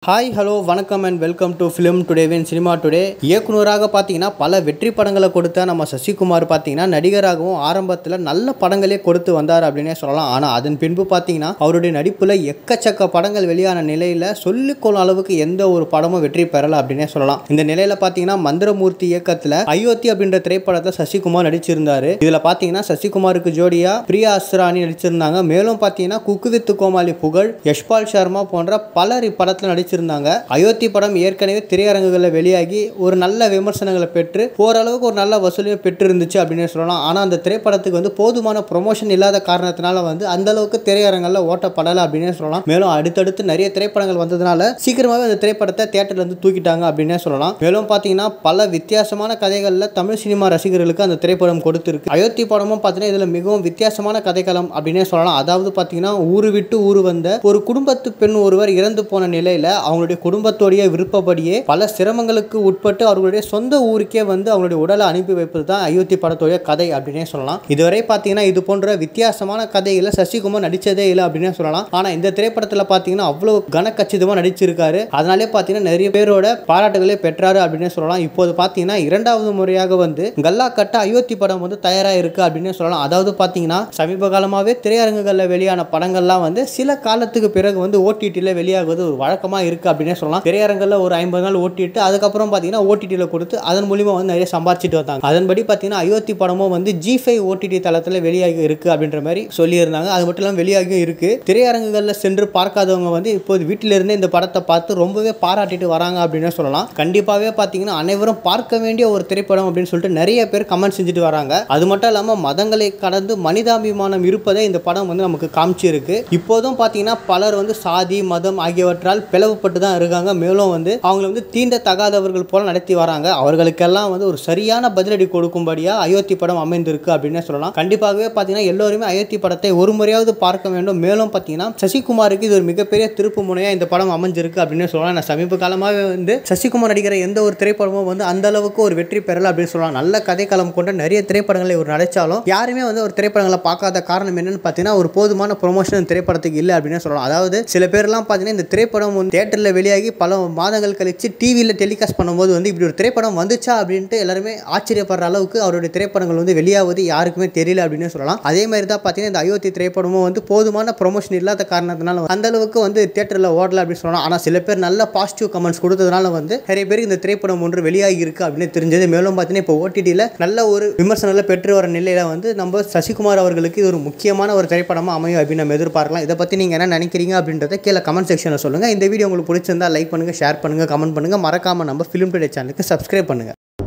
hi hello வணக்கம் and welcome to film டுடேவின் cinema today இயக்குனராக பார்த்தீங்கன்னா பல வெற்றி படங்களை கொடுத்த நம்ம சசிகுமார் பார்த்தீங்கன்னா நடிகராகவும் ஆரம்பத்தில் நல்ல படங்களே கொடுத்து வந்தார் அப்படின்னே சொல்லலாம் ஆனால் அதன் பின்பு பார்த்தீங்கன்னா அவருடைய நடிப்பில் எக்கச்சக்க படங்கள் வெளியான நிலையில் சொல்லிக்கொள்ளும் அளவுக்கு எந்த ஒரு படமும் வெற்றி பெறலை அப்படின்னே சொல்லலாம் இந்த நிலையில் பார்த்தீங்கன்னா மந்திரமூர்த்தி இயக்கத்தில் அயோத்தி அப்படின்ற திரைப்படத்தில் சசிகுமார் நடிச்சிருந்தாரு இதில் பார்த்தீங்கன்னா சசிகுமாருக்கு ஜோடியா பிரியா அஸ்ரானி நடிச்சிருந்தாங்க மேலும் பார்த்தீங்கன்னா குக்கு வித்து கோமாளி புகழ் யஷ்பால் சர்மா போன்ற பலர் இப்படத்தில் நடிச்சிருந்தாங்க அயோத்தி படம் ஏற்கனவே திரையரங்குகளில் வெளியாகி ஒரு நல்ல விமர்சனங்களை பெற்று ஓரளவுக்கு ஒரு நல்ல வசூலையும் பெற்று இருந்துச்சு அப்படின்னு சொல்லலாம் ஆனால் அந்த திரைப்படத்துக்கு வந்து போதுமான ப்ரொமோஷன் இல்லாத காரணத்தினால வந்து அந்த அளவுக்கு திரையரங்கில் ஓட்டப்படலை அப்படின்னே சொல்லலாம் மேலும் அடுத்தடுத்து நிறைய திரைப்படங்கள் வந்ததுனால சீக்கிரமாகவே அந்த திரைப்படத்தை தியேட்டர்ல இருந்து தூக்கிட்டாங்க அப்படின்னே சொல்லலாம் மேலும் பார்த்தீங்கன்னா பல வித்தியாசமான கதைகளில் தமிழ் சினிமா ரசிகர்களுக்கு அந்த திரைப்படம் கொடுத்துருக்கு அயோத்தி படமும் பார்த்தீங்கன்னா இதில் மிகவும் வித்தியாசமான கதைக்களம் அப்படின்னே சொல்லலாம் அதாவது பார்த்தீங்கன்னா ஊரு விட்டு ஊர் வந்த ஒரு குடும்பத்து பெண் ஒருவர் இறந்து போன நிலையில் அவங்களுடைய குடும்பத்தோடைய விருப்பப்படியே பல சிரமங்களுக்கு உட்பட்டு அவர்களுடைய சொந்த ஊருக்கே வந்து அவங்களுடைய உடலை அனுப்பி வைப்பது தான் அயோத்தி படத்தோடைய கதை அப்படின்னே சொல்லலாம் இதுவரை பார்த்தீங்கன்னா இது போன்ற வித்தியாசமான கதைகளை சசிகுமார் நடித்ததே இல்லை அப்படின்னே சொல்லலாம் ஆனால் இந்த திரைப்படத்தில் பார்த்தீங்கன்னா அவ்வளோ கனக்கச்சிதமாக நடிச்சிருக்காரு அதனாலே பார்த்தீங்கன்னா நிறைய பேரோட பாராட்டுகளை பெற்றாரு அப்படின்னே சொல்லலாம் இப்போது பார்த்தீங்கன்னா இரண்டாவது முறையாக வந்து கல்லா கட்ட அயோத்தி படம் வந்து தயாராக இருக்கு அப்படின்னே சொல்லலாம் அதாவது பார்த்தீங்கன்னா சமீப காலமாகவே திரையரங்குகளில் வெளியான படங்கள்லாம் வந்து சில காலத்துக்கு பிறகு வந்து ஓடிடியில் வெளியாகுவது ஒரு வழக்கமாக இருக்குது அப்படின்னே சொல்லலாம் திரையரங்கில் ஒரு ஐம்பது நாள் ஓட்டிட்டு அதுக்கப்புறம் பார்த்தீங்கன்னா ஓடிடியில் கொடுத்து அதன் மூலியமாக வந்து நிறைய சம்பாதிச்சிட்டு வந்தாங்க அதன்படி பார்த்தீங்கன்னா அயோத்தி படமும் வந்து ஜி ஃபைவ் ஓடிடி தளத்தில் வெளியாகி இருக்கு அப்படின்ற மாதிரி சொல்லியிருந்தாங்க அது மட்டும் இல்லாமல் வெளியாகியும் இருக்கு திரையரங்குகளில் சென்று பார்க்காதவங்க வந்து இப்போது வீட்டிலிருந்தே இந்த படத்தை பார்த்து ரொம்பவே பாராட்டிட்டு வராங்க அப்படின்னு சொல்லலாம் கண்டிப்பாகவே பார்த்தீங்கன்னா அனைவரும் பார்க்க வேண்டிய ஒரு திரைப்படம் அப்படின்னு சொல்லிட்டு நிறைய பேர் கமெண்ட் செஞ்சுட்டு வராங்க அது மட்டும் இல்லாமல் மதங்களை கடந்து மனிதாபிமானம் இருப்பதை இந்த படம் வந்து நமக்கு காமிச்சிருக்கு இப்போதும் பார்த்தீங்கன்னா பலர் வந்து சாதி மதம் ஆகியவற்றால் பிளவுபட்டு தான் இருக்காங்க மேலும் வந்து அவங்களை வந்து தீண்ட தகாதவர்கள் போல நடத்தி வராங்க அவர்களுக்கெல்லாம் வந்து ஒரு சரியான பதிலடி கொடுக்கும்படியாக அயோத்தி படம் அமைந்திருக்கு அப்படின்னே சொல்லலாம் கண்டிப்பாகவே பார்த்தீங்கன்னா எல்லோருமே அயோத்தி படத்தை ஒரு முறையாவது பார்க்க வேண்டும் மேலும் பார்த்தீங்கன்னா சசிகுமாருக்கு இது ஒரு மிகப்பெரிய திருப்பு முனையாக இந்த படம் அமைஞ்சிருக்கு அப்படின்னு சொல்லலாம் நான் சமீப காலமாகவே வந்து சசிகுமார் நடிக்கிற எந்த ஒரு திரைப்படமும் வந்து அந்த அளவுக்கு ஒரு வெற்றி பெறல அப்படின்னு சொல்லலாம் நல்ல கதைக்களம் கொண்ட நிறைய திரைப்படங்களை இவர் நடிச்சாலும் யாருமே வந்து ஒரு திரைப்படங்களை பார்க்காத காரணம் என்னன்னு பார்த்தீங்கன்னா ஒரு போதுமான ப்ரொமோஷன் திரைப்படத்துக்கு இல்லை அப்படின்னு சொல்லலாம் அதாவது சில பேர்லாம் பார்த்தீங்கன்னா இந்த திரைப்படம் வந்து தேட்டரில் வெளியாகி பல மாதங்கள் கழிச்சு டிவியில் டெலிகாஸ்ட் பண்ணும்போது வந்து இப்படி ஒரு திரைப்படம் வந்துச்சா அப்படின்ட்டு எல்லாருமே ஆச்சரியப்படுற அளவுக்கு அவருடைய திரைப்படங்கள் வந்து வெளியாவது யாருக்குமே தெரியல அப்படின்னு சொல்லலாம் அதே மாதிரி தான் பார்த்தீங்கன்னா இந்த அயோத்தி திரைப்படமும் வந்து போதுமான ப்ரொமோஷன் இல்லாத காரணத்தினால அந்த அளவுக்கு வந்து தேட்டரில் ஓடல அப்படின்னு சொல்லலாம் ஆனால் சில பேர் நல்ல பாசிட்டிவ் கமெண்ட்ஸ் கொடுத்ததுனால வந்து நிறைய பேருக்கு இந்த திரைப்படம் ஒன்று வெளியாகி இருக்கு அப்படின்னு தெரிஞ்சது மேலும் பார்த்தீங்கன்னா இப்போ ஓடிடியில் நல்ல ஒரு விமர்சனங்களை பெற்று வர நிலையில் வந்து நம்ம சசிகுமார் அவர்களுக்கு இது ஒரு முக்கியமான ஒரு திரைப்படமாக அமையும் அப்படின்னு நம்ம எதிர்பார்க்கலாம் இதை பற்றி நீங்கள் என்ன நினைக்கிறீங்க அப்படின்றத கீழே கமெண்ட் செக்ஷனில் சொல்லுங்கள் இந்த வீடியோ உங்களுக்கு பிடிச்சிருந்தா லைக் பண்ணுங்கள் ஷேர் பண்ணுங்கள் கமெண்ட் பண்ணுங்கள் மறக்காமல் நம்ம ஃபிலிம் டுடே சேனலுக்கு சப்ஸ்கிரைப் பண்ணுங்கள்